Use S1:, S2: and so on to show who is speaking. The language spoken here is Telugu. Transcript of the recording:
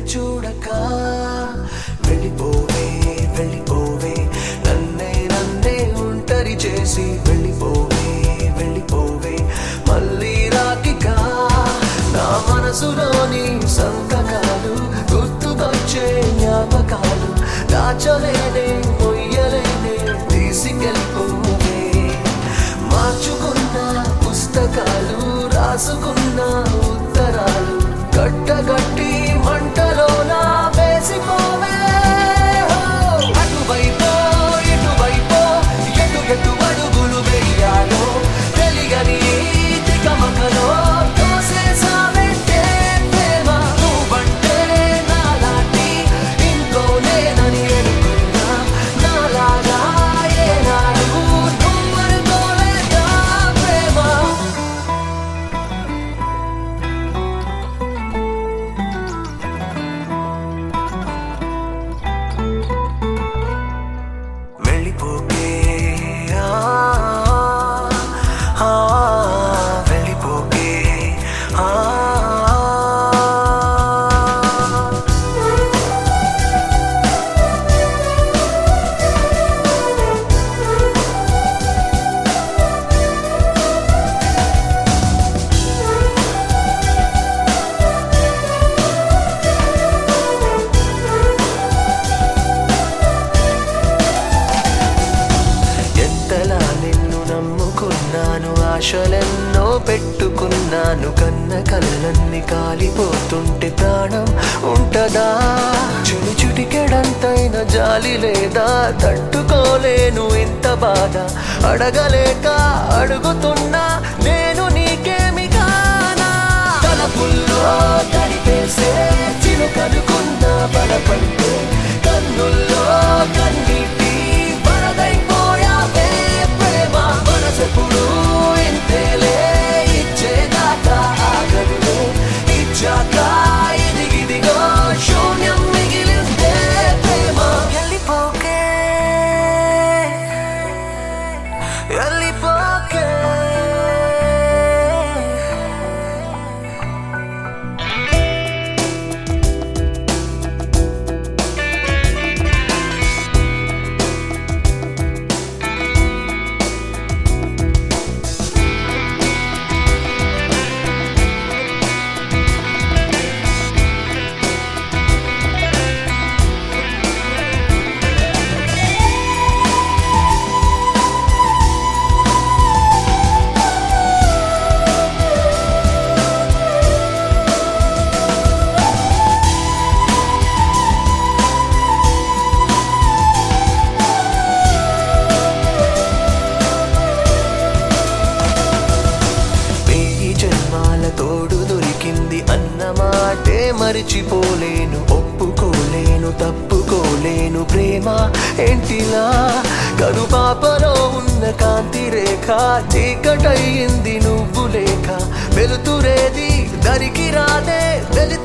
S1: చూడక వెళ్ళిపోవే వెళ్ళిపోవే నన్నే నన్నే ఒంటరి చేసి వెళ్ళిపోవే వెళ్ళిపోవే మళ్ళీ రాకిక నా మనసులోని సంతకాలు గుర్తుకొచ్చే జ్ఞాపకాలు దాచలేనే మొయ్యలేనే తీసుకెళ్ళిపోవే మార్చుకున్న పుస్తకాలు రాసుకున్న ఉత్తరాలు కట్టగట్టి మంటలోన వేసిపోవే అటువైపో ఇటువైపో ఎటు ఎటు అడుగులు వెయ్యాలో తెలియని ఈ తికమకలో తోసేసావంటే ప్రేమ నువ్వంటే నాలాంటి ఇంకో నేనని ఎరుకున్నా నాలాగా ఏనాడు నువ్వనుకోలేదా ప్రేమ వెళ్ళిపోకే ఆ, ఆ, వెళ్ళిపోకే ఆ. ఎంతలా నిన్ను నమ్ముకున్నాను ఆశలెన్నో పెట్టుకున్నాను కన్న కళ్ళన్ని కాలిపోతుంటే ప్రాణం ఉంటదా చుడి చుటికెడంతైన జాలి లేదా తట్టుకోలేను ఇంత బాధ అడగలేక అడుగుతున్నా నేను నీకేమి కానా తలపుల్లో తడిపేసే చిలుకనుకున్న బలపడితే కన్నుల్లో కన్నీటి వరదైపోయావే ప్రేమ మనసెప్పుడు ఇంతేలే ఇచ్చేదాకా ఆగదులే ఇచ్చాక ఇదిగిదిగో శూన్యం మిగిలిందే ప్రేమ వెళ్ళిపోకే వెళ్ళిపోకే వెయ్యి జన్మాల తోడు దొరికింది అన్న మాటే మరిచిపోలేను ఒప్పుకోలేను తప్పుకోలేను ప్రేమ ఏంటిలా కనుపాపలో ఉన్న కాంతి రేఖ చీకటయ్యింది నువ్వు లేక వెలుతురేది దరికి రాదే వెలి